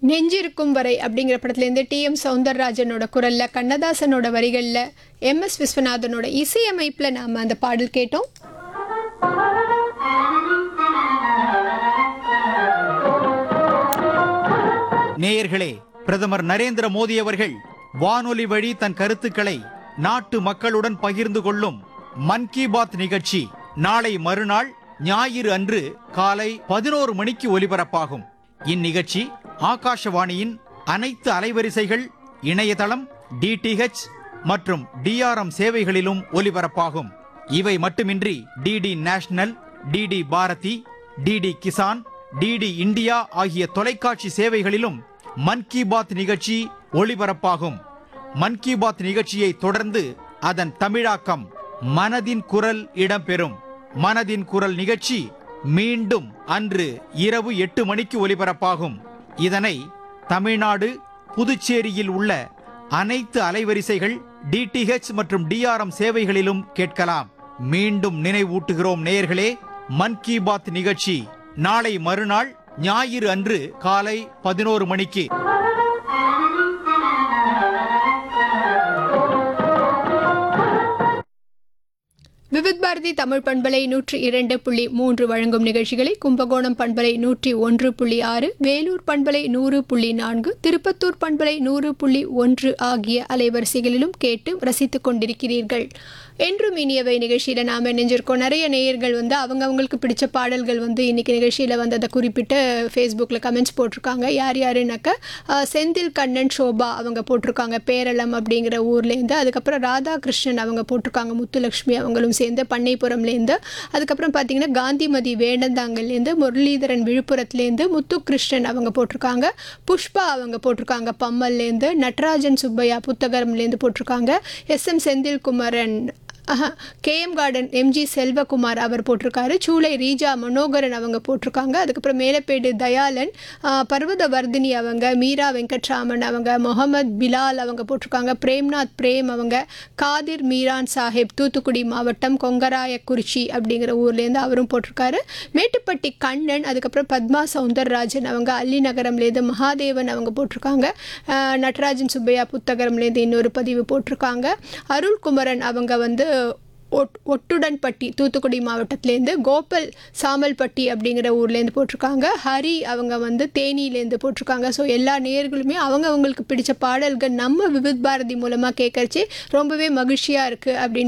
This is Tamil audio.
நெஞ்சிருக்கும் வரை அப்படிங்கிற படத்துலேருந்து டி எம் சௌந்தரராஜனோட குரலில் கண்ணதாசனோட வரிகளில் எம் எஸ் விஸ்வநாதனோட இசையமைப்பில் நாம் அந்த பாடல் கேட்டோம் நேயர்களே பிரதமர் நரேந்திர மோடி அவர்கள் வானொலி வழி தன் கருத்துக்களை நாட்டு மக்களுடன் பகிர்ந்து கொள்ளும் மன் கி பாத் நிகழ்ச்சி நாளை மறுநாள் ஞாயிறு அன்று காலை பதினோரு மணிக்கு ஒலிபரப்பாகும் இந்நிகழ்ச்சி ஆகாஷவாணியின் அனைத்து அலைவரிசைகள் இணையதளம் டிடிஹெச் மற்றும் டிஆர்எம் சேவைகளிலும் ஒலிபரப்பாகும் இவை மட்டுமின்றி DD national DD Bharati DD Kisan DD India ஆகிய தொலைக்காட்சி சேவைகளிலும் மன் கி பாத் நிகழ்ச்சி ஒளிபரப்பாகும் மன் கி பாத் நிகழ்ச்சியை தொடர்ந்து அதன் தமிழாக்கம் மனதின் குரல் இடம்பெறும் மனதின் குரல் நிகழ்ச்சி மீண்டும் அன்று இரவு எட்டு மணிக்கு ஒலிபரப்பாகும் இதனை தமிழ்நாடு புதுச்சேரியில் உள்ள அனைத்து அலைவரிசைகள் டிடிஹெச் மற்றும் டிஆர்எம் சேவைகளிலும் கேட்கலாம் மீண்டும் நினைவூட்டுகிறோம் நேயர்களே மன் கி பாத் நிகழ்ச்சி நாளை மறுநாள் ஞாயிறு அன்று காலை பதினோரு மணிக்கு விவித் பாரதி தமிழ் பண்பலை நூற்றி இரண்டு புள்ளி மூன்று வழங்கும் நிகழ்ச்சிகளை கும்பகோணம் பண்பலை நூற்றி ஒன்று புள்ளி ஆறு வேலூர் பண்பலை நூறு புள்ளி நான்கு திருப்பத்தூர் பண்பலை நூறு புள்ளி ஒன்று ஆகிய அலைவரிசைகளிலும் கேட்டு ரசித்துக் கொண்டிருக்கிறீர்கள் என்றும் இனியவை நிகழ்ச்சியில் நாம் இணைஞ்சிருக்கோம் நிறைய நேயர்கள் வந்து அவங்க அவங்களுக்கு பிடிச்ச பாடல்கள் வந்து இன்னைக்கு நிகழ்ச்சியில் வந்து அதை குறிப்பிட்டு ஃபேஸ்புக்கில் கமெண்ட்ஸ் போட்டிருக்காங்க யார் யாருனாக்க அஹ், செந்தில் கண்ணன் சோபா அவங்க போட்டிருக்காங்க பேரளம் அப்படிங்கிற ஊர்லேருந்து அதுக்கப்புறம் ராதாகிருஷ்ணன் அவங்க போட்டிருக்காங்க முத்துலக்ஷ்மி அவங்களும் சேர்ந்து பண்ணைப்புறம்லேருந்து அதுக்கப்புறம் பார்த்தீங்கன்னா காந்திமதி வேடந்தாங்கல்லேருந்து முரளிதரன் விழுப்புரத்துலேருந்து முத்துகிருஷ்ணன் அவங்க போட்டிருக்காங்க புஷ்பா அவங்க போட்டிருக்காங்க பம்மல்லேருந்து நட்ராஜன் சுப்பையா புத்தகரம்லேருந்து போட்டிருக்காங்க S M Senthilkumaran KM garden MG Selvakumar அவர் போட்டிருக்காரு சூளை ரீஜா மனோகரன் அவங்க போட்டிருக்காங்க அதுக்கப்புறம் மேலப்பேடு தயாளன் ஆஹ், பர்வத வர்தினி அவங்க மீரா வெங்கட்ராமன் அவங்க முகமது பிலால் அவங்க போட்டிருக்காங்க பிரேம்நாத் பிரேம் அவங்க காதிர் மீரான் சாஹிப் தூத்துக்குடி மாவட்டம் கொங்கராயக்குறிச்சி அப்படிங்கிற ஊர்லேருந்து அவரும் போட்டிருக்காரு மேட்டுப்பட்டி கண்ணன் அதுக்கப்புறம் பத்மா சவுந்தரராஜன் அவங்க அல்லி நகரம்லேருந்து மகாதேவன் அவங்க போட்டிருக்காங்க ஆஹ், நடராஜன் சுப்பையா புத்தகரம்லேருந்து இன்னொரு பதிவு போட்டிருக்காங்க அருள்குமரன் அவங்க வந்து ஒட் ஒட்டுடன்பட்டி தூத்துக்குடி மாவட்டத்துலேருந்து கோபல் சாமல்பட்டி அப்படிங்கிற ஊர்லேருந்து போட்டிருக்காங்க ஹரி அவங்க வந்து தேனியிலேருந்து போட்டிருக்காங்க ஸோ எல்லா நேயர்களுமே அவங்க அவங்களுக்கு பிடிச்ச பாடல்கள் நம்ம விவித் பாரதி மூலமாக கேட்கறச்சு ரொம்பவே மகிழ்ச்சியாக இருக்குது அப்படின்னு